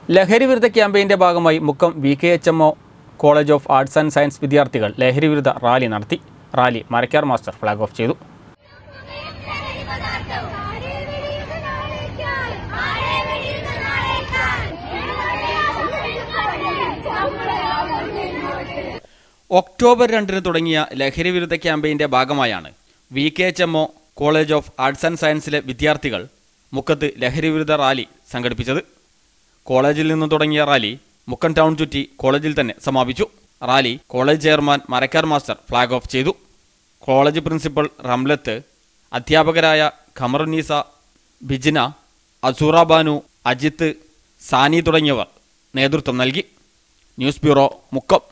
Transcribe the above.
ലഹരി വിരുദ്ധ ക്യാമ്പയിന്റെ ഭാഗമായി Mukkam V K H M O college of arts and science വിദ്യാർത്ഥികൾ ലഹരി വിരുദ്ധ റാലി നടത്തി rally Marakkar master flag off ചെയ്തു ഒക്ടോബർ രണ്ടിന് തുടങ്ങിയ ലഹരി വിരുദ്ധ ക്യാമ്പയിന്റെ ഭാഗമായാണ് V K H M O college of arts and സയൻസിലെ വിദ്യാർത്ഥികൾ മുക്കത്ത് ലഹരി വിരുദ്ധ റാലി സംഘടിപ്പിച്ചത് കോളേജിൽ നിന്ന് തുടങ്ങിയ റാലി മുക്കം ടൗൺ ചുറ്റി കോളേജിൽ തന്നെ സമാപിച്ചു rally college chairman Marakkar master flag off ചെയ്തു കോളേജ് പ്രിൻസിപ്പൽ റംലത്ത് അധ്യാപകരായ ഖമറുന്നീസ ബിജിന അസൂറ ബാനു അജിത്ത് സാനി തുടങ്ങിയവർ നേതൃത്വം നൽകി ന്യൂസ് ബ്യൂറോ മുക്കം